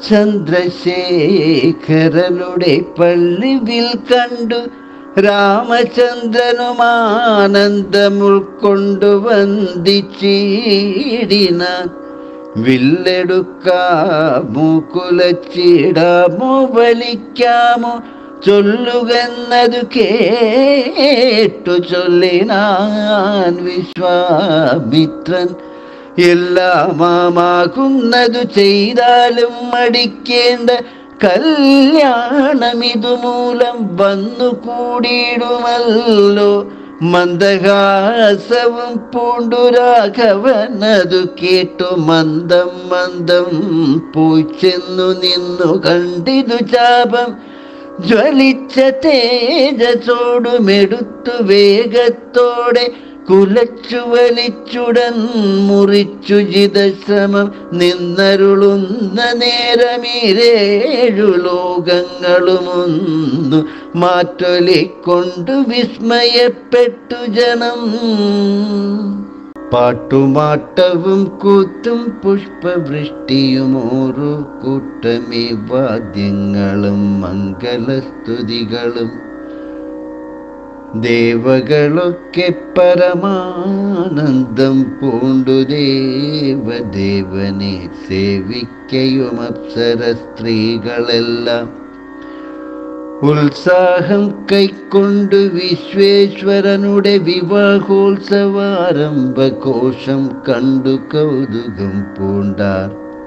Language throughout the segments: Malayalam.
ചന്ദ്രശേഖരനുടെ പള്ളിവിൽ കണ്ടു രാമചന്ദ്രനും ആനന്ദമുൾക്കൊണ്ടു വന്ദിച്ചിടിനാൻ വില്ലെടുക്കാമോ കുലച്ചിടാമോ വലിക്കാമോ ചൊല്ലുകെന്നതു കേട്ടു ചൊല്ലിനാൻ വിശ്വാമിത്രൻ എല്ലാമാകുന്നതു ചെയ്താലും മടിക്കേണ്ട കല്യാണമിതു മൂലം വന്നു കൂടിയിടുമല്ലോ മന്ദഹാസവും പൂണ്ടു രാഘവൻ അതു കേട്ടു മന്ദം മന്ദം പോയി ചെന്നു നിന്നു കണ്ടിതു ചാപം ജ്വലിച്ച തേജസോടുമെടുത്തു വേഗത്തോടെ കുലച്ചു വലിച്ചുടൻ മുറിച്ചു ജിതശ്രമം നിന്നരുളുന്ന നേരമീരേഴു ലോകങ്ങളുമൊന്നു മാറ്റൊലിക്കൊണ്ടു വിസ്മയപ്പെട്ടു ജനം പാട്ടുമാട്ടവും കൂത്തും പുഷ്പവൃഷ്ടിയും ഓരോ കൂട്ടമേ വാദ്യങ്ങളും മംഗളസ്തുതികളും ദേവകളൊക്കെ പരമാനന്ദം പൂണ്ടു ദേവദേവനെ സേവിക്കയും അപ്സര സ്ത്രീകളെല്ലാം ഉത്സാഹം കൈക്കൊണ്ടു വിശ്വേശ്വരനുടെ വിവാഹോത്സവാരംഭഘോഷം കണ്ടു കൗതുകം പൂണ്ടാർ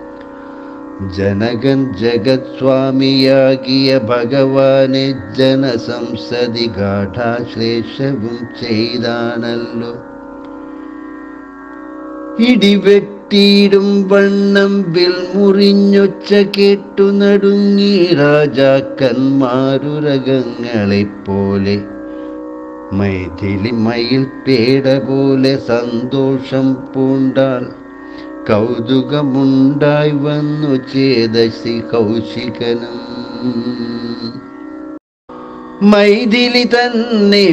ജനകൻ ജഗത് സ്വാമിയാകിയ ഭഗവാനെ ജനസംസതി ഗാഠാശ്ലേഷവും ചെയ്താണല്ലോ ഇടിവെട്ടിയിടും വണ്ണം വിൽ മുറിഞ്ഞൊച്ച കേട്ടു നടുങ്ങി രാജാക്കന്മാരുരകങ്ങളെപ്പോലെ മൈഥിലി മയിൽ പേട പോലെ സന്തോഷം പൂണ്ടാൾ കൗതുകമുണ്ടായി വന്നു ചേതസി കൗശികനും മൈഥിലി തന്നെ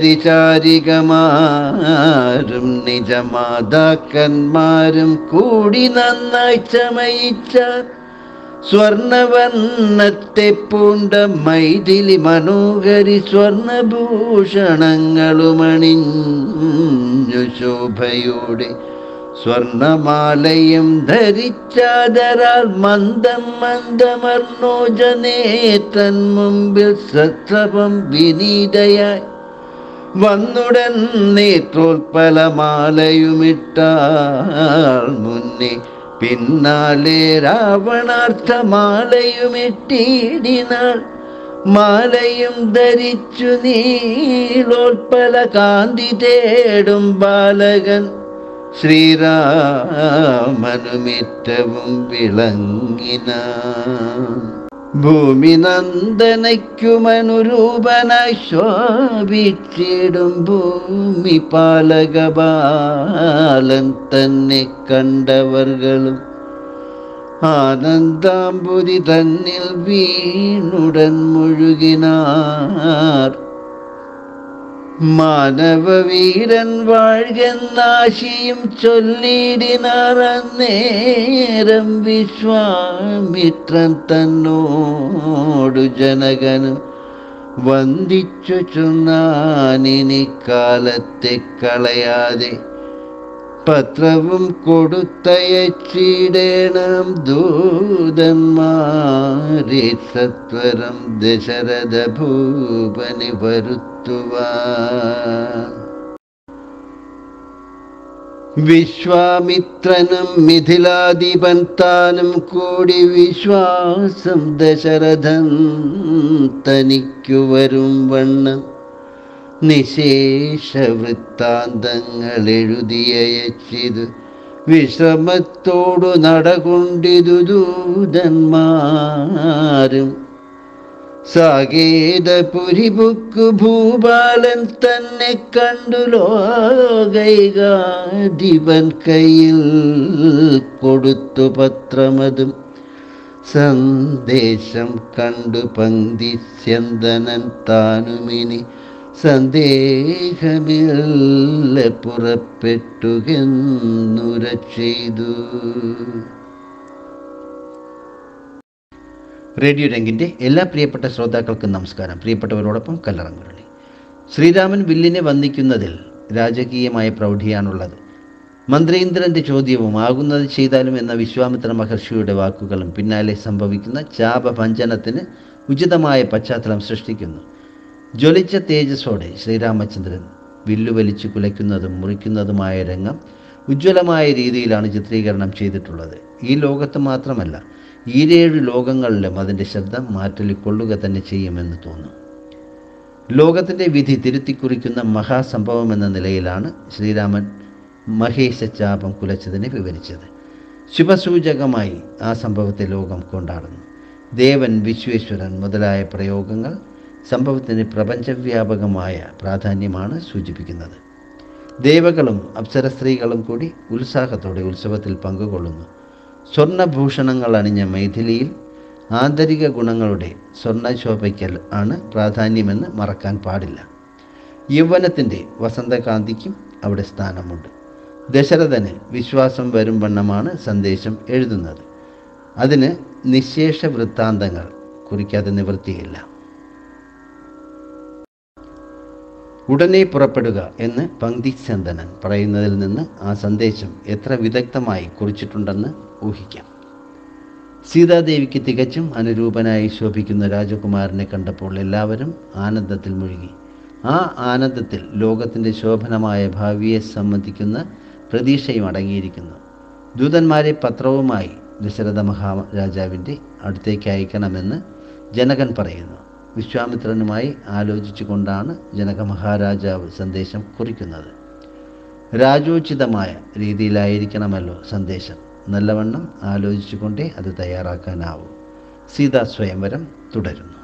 പരിചാരികമാരും നിജമാതാക്കന്മാരും കൂടി നന്നായി ചമയിച്ച സ്വർണവർണ്ണത്തെ പൂണ്ട മൈഥിലി മനോഹരി സ്വർണഭൂഷണങ്ങളുമണിഞ്ഞു ശോഭയോടെ സ്വർണമാലയും ധരിച്ചാദരാൽ മന്ദം മന്ദമർണോജനേതൻ മുമ്പിൽ സത്രപം വിനീതയായി വന്നുടൻ നേത്രോത്പലമാലയുമിട്ടാൾ മുന്നേ പിന്നാലെ രാവണാർത്ഥമാലയുമിട്ടിടിനാൾ മാലയും ധരിച്ചു നീളോത്പല കാന്തി തേടും ബാലകൻ ശ്രീരാമനുമിറ്റവും വിളങ്ങിന ഭൂമി നന്ദനയ്ക്കുമനുരൂപനായി ശോഭിച്ചിടും ഭൂമി പാലകബാലൻ തന്നെ കണ്ടവർകളും ആനന്ദാംബുതി തന്നിൽ വീണുടൻ മുഴുകിനാർ മാനവവീരൻ വാഴ്കെന്നാശിയും ചൊല്ലിടിനാർ നേരം വിശ്വാമിത്രൻ തന്നോടു ജനകനും വന്ദിച്ചു ചൊന്നാനിനി കാലത്തെ കളയാതെ പത്രവും കൊടുത്തയച്ചിടേണം ദൂതന്മാരെ സത്വരം ദശരഥ ഭൂപനി വരുത്തുവാൻ വിശ്വാമിത്രനും മിഥിലാധിപൻ താനും കൂടി വിശ്വാസം ദശരഥൻ തനിക്കു വരും വണ്ണം നിശേഷ വൃത്താന്തങ്ങൾ എഴുതിയയച്ചിതു വിശ്രമത്തോടു നടകൊണ്ടിതു ദൂതന്മാരും സാകേതപുരിബുക്ക് ഭൂപാലൻ തന്നെ കണ്ടു ലോകൈകാധിപൻ കയ്യിൽ കൊടുത്തു പത്രമതും സന്ദേശം കണ്ടു പങ്ക്തി സ്യന്തനൻ താനുമിനി സന്ദേഹമില്ല പുറപ്പെട്ടുകെന്നുര ചെയ്തു റേഡിയോ രംഗിൻ്റെ എല്ലാ പ്രിയപ്പെട്ട ശ്രോതാക്കൾക്കും നമസ്കാരം പ്രിയപ്പെട്ടവരോടൊപ്പം കല്ലറങ്ങുരളി ശ്രീരാമൻ വില്ലിനെ വന്ദിക്കുന്നതിൽ രാജകീയമായ പ്രൗഢിയാണുള്ളത് മന്ത്രീന്ദ്രൻ്റെ ചോദ്യവും ആകുന്നത് ചെയ്താലും എന്ന വിശ്വാമിത്ര മഹർഷിയുടെ വാക്കുകളും പിന്നാലെ സംഭവിക്കുന്ന ചാപഭഞ്ജനത്തിന് ഉചിതമായ പശ്ചാത്തലം സൃഷ്ടിക്കുന്നു ജ്വലിച്ച തേജസ്സോടെ ശ്രീരാമചന്ദ്രൻ വില്ലു വലിച്ചു കുലയ്ക്കുന്നതും മുറിക്കുന്നതുമായ രംഗം ഉജ്ജ്വലമായ രീതിയിലാണ് ചിത്രീകരണം ചെയ്തിട്ടുള്ളത് ഈ ലോകത്ത് മാത്രമല്ല ഈരേഴ് ലോകങ്ങളിലും അതിൻ്റെ ശബ്ദം മാറ്റലിക്കൊള്ളുക തന്നെ ചെയ്യുമെന്ന് തോന്നും ലോകത്തിൻ്റെ വിധി തിരുത്തിക്കുറിക്കുന്ന മഹാസംഭവം എന്ന നിലയിലാണ് ശ്രീരാമൻ മഹേശ ചാപം കുലച്ചതിനെ വിവരിച്ചത് ശുഭസൂചകമായി ആ സംഭവത്തെ ലോകം കൊണ്ടാടുന്നു ദേവൻ വിശ്വേശ്വരൻ മുതലായ പ്രയോഗങ്ങൾ സംഭവത്തിന് പ്രപഞ്ചവ്യാപകമായ പ്രാധാന്യമാണ് സൂചിപ്പിക്കുന്നത് ദേവകളും അപ്സര സ്ത്രീകളും കൂടി ഉത്സാഹത്തോടെ ഉത്സവത്തിൽ പങ്കുകൊള്ളുന്നു സ്വർണ്ണഭൂഷണങ്ങൾ അണിഞ്ഞ മൈഥിലിയിൽ ആന്തരിക ഗുണങ്ങളുടെ സ്വർണ്ണശോഭയ്ക്കൽ ആണ് പ്രാധാന്യമെന്ന് മറക്കാൻ പാടില്ല യൗവനത്തിൻ്റെ വസന്തകാന്തിക്കും അവിടെ സ്ഥാനമുണ്ട് ദശരഥന് വിശ്വാസം വരും വണ്ണമാണ് സന്ദേശം എഴുതുന്നത് അതിന് നിശേഷ വൃത്താന്തങ്ങൾ കുറിക്കാതെ നിവൃത്തിയില്ല ഉടനെ പുറപ്പെടുക എന്ന് പങ്ക്തിചന്ദനൻ പറയുന്നതിൽ നിന്ന് ആ സന്ദേശം എത്ര വിദഗ്ധമായി കുറിച്ചിട്ടുണ്ടെന്ന് ഊഹിക്കാം സീതാദേവിക്ക് തികച്ചും അനുരൂപനായി ശോഭിക്കുന്ന രാജകുമാരനെ കണ്ടപ്പോൾ എല്ലാവരും ആനന്ദത്തിൽ മുഴുകി ആ ആനന്ദത്തിൽ ലോകത്തിൻ്റെ ശോഭനമായ ഭാവിയെ സംബന്ധിക്കുന്ന പ്രതീക്ഷയും അടങ്ങിയിരിക്കുന്നു ദൂതന്മാരെ പത്രവുമായി ദശരഥ മഹാരാജാവിൻ്റെ അടുത്തേക്ക് അയക്കണമെന്ന് ജനകൻ പറയുന്നു വിശ്വാമിത്രനുമായി ആലോചിച്ചുകൊണ്ടാണ് ജനക മഹാരാജാവ് സന്ദേശം കുറിക്കുന്നത് രാജോചിതമായ രീതിയിലായിരിക്കണമല്ലോ സന്ദേശം നല്ലവണ്ണം ആലോചിച്ചുകൊണ്ടേ അത് തയ്യാറാക്കാനാവൂ സീതാ സ്വയംവരം തുടരുന്നു